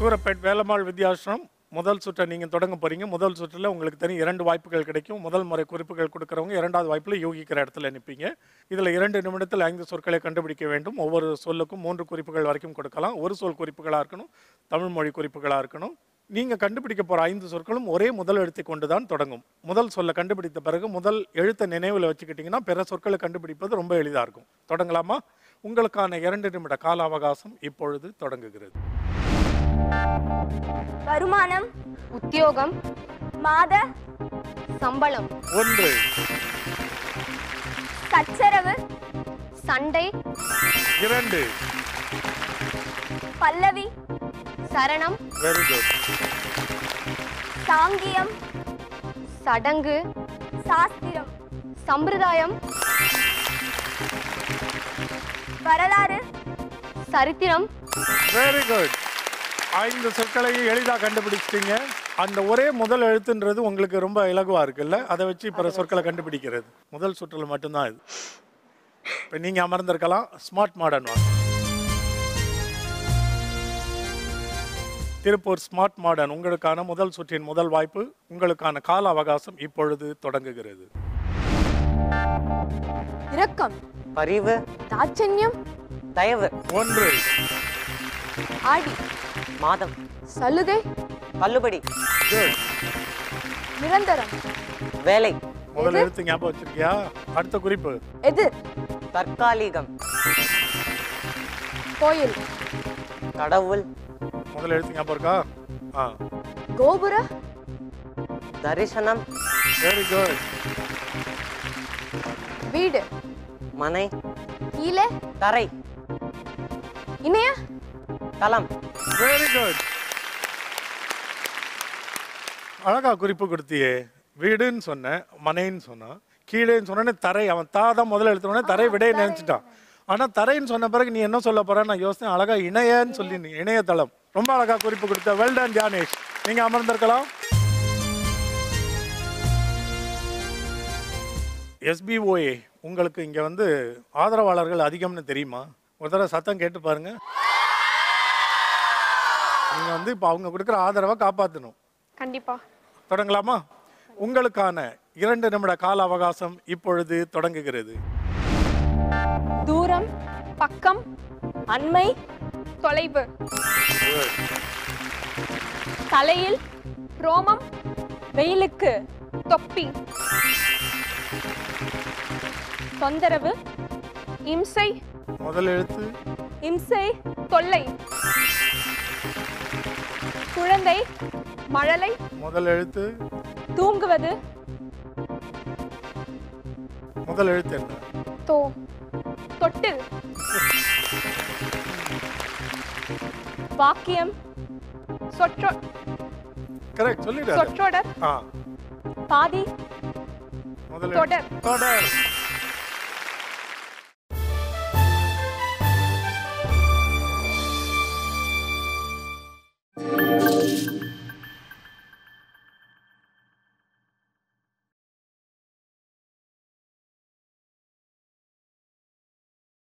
சூரப்பேட் வேலம்மாள் வித்யாசிரம் முதல் சுற்றை நீங்கள் தொடங்க போறீங்க முதல் சுற்றில் உங்களுக்கு தனி இரண்டு வாய்ப்புகள் கிடைக்கும் முதல் முறை குறிப்புகள் கொடுக்குறவங்க இரண்டாவது வாய்ப்பில் யூகிக்கிற இடத்துல நிற்பீங்க இதில் இரண்டு நிமிடத்தில் ஐந்து சொற்களை கண்டுபிடிக்க வேண்டும் ஒவ்வொரு சொல்லுக்கும் மூன்று குறிப்புகள் வரைக்கும் கொடுக்கலாம் ஒரு சொல் குறிப்புகளாக இருக்கணும் தமிழ் மொழி குறிப்புகளாக இருக்கணும் நீங்கள் கண்டுபிடிக்க போகிற ஐந்து சொற்களும் ஒரே முதல் எழுத்தை கொண்டு தான் தொடங்கும் முதல் சொல்லை கண்டுபிடித்த பிறகு முதல் எழுத்தை நினைவில் வச்சுக்கிட்டிங்கன்னா பிற சொற்களை கண்டுபிடிப்பது ரொம்ப எளிதாக இருக்கும் தொடங்கலாமா உங்களுக்கான இரண்டு நிமிட கால அவகாசம் இப்பொழுது தொடங்குகிறது வருமானம் உத்தியோகம் மாத சம்பளம் ஒன்று சச்சரவு சண்டை இரண்டு பல்லவி சரணம் வெரி குட் சாங்கியம் சடங்கு சாஸ்திரம் சம்பிரதாயம் வரலாறு சரித்திரம் வெரி குட் ஐந்து சொற்களையும் எளிதாக கண்டுபிடிச்சிட்டீங்க அந்த ஒரே முதல் எழுத்துன்றது உங்களுக்கு ரொம்ப இலகுவா இருக்குல்ல அதை வச்சு பிற சொற்களை கண்டுபிடிக்கிறது முதல் சுற்றில் மட்டும்தான் இது இப்போ நீங்கள் அமர்ந்திருக்கலாம் ஸ்மார்ட் மாடர்ன் வாங்க திருப்பூர் ஸ்மார்ட் மாடர்ன் உங்களுக்கான முதல் சுற்றின் முதல் வாய்ப்பு உங்களுக்கான கால அவகாசம் இப்பொழுது தொடங்குகிறது இரக்கம் பரிவு தாட்சண்யம் தயவு ஒன்று ஆடி மாதம் சலுகை தள்ளுபடி குட் நிரந்தரம் வேலை முதல் எழுத்து ஞாபகம் வச்சிருக்கியா அடுத்த குறிப்பு எதிர் தற்காலிகம் கோயில் கடவுள் முதல் எழுத்து ஞாபகம் இருக்கா ஆ கோபுர தரிசனம் வெரி குட் வீடு மனை கீழே தரை இணைய தலம் வெரி குட் அழகா குறிப்பு கொடுத்தியே வீடுன்னு சொன்னேன் மனைன்னு சொன்னான் கீழேன்னு சொன்னோன்னே தரை அவன் தா தான் முதல்ல எடுத்தோடனே தரை விடைய நினைச்சிட்டான் ஆனா தரைன்னு சொன்ன பிறகு நீ என்ன சொல்ல போற நான் யோசனை அழகா இணையன்னு சொல்லி நீ இணையதளம் ரொம்ப அழகா குறிப்பு கொடுத்த வெல்டன் ஜானேஷ் நீங்க அமர்ந்திருக்கலாம் எஸ்பிஓஏ உங்களுக்கு இங்க வந்து ஆதரவாளர்கள் அதிகம்னு தெரியுமா ஒரு தடவை சத்தம் கேட்டு பாருங்க நீங்க வந்து இப்போ அவங்க கொடுக்குற ஆதரவை காப்பாற்றணும் கண்டிப்பா தொடங்கலாமா உங்களுக்கான இரண்டு நிமிட கால அவகாசம் இப்பொழுது தொடங்குகிறது தூரம் பக்கம் அண்மை தொலைவு தலையில் ரோமம் வெயிலுக்கு தொப்பி தொந்தரவு இம்சை முதல் எழுத்து இம்சை தொல்லை குழந்தை மழலை முதல் எழுத்து தூங்குவது முதல் எழுத்து என்ன தோ தொட்டில் வாக்கியம் சொற்றொ கரெக்ட் சொல்லிடுறாரு சொற்றொடர் ஆ பாதி முதல் தொடர். எழுத்து. தொடர்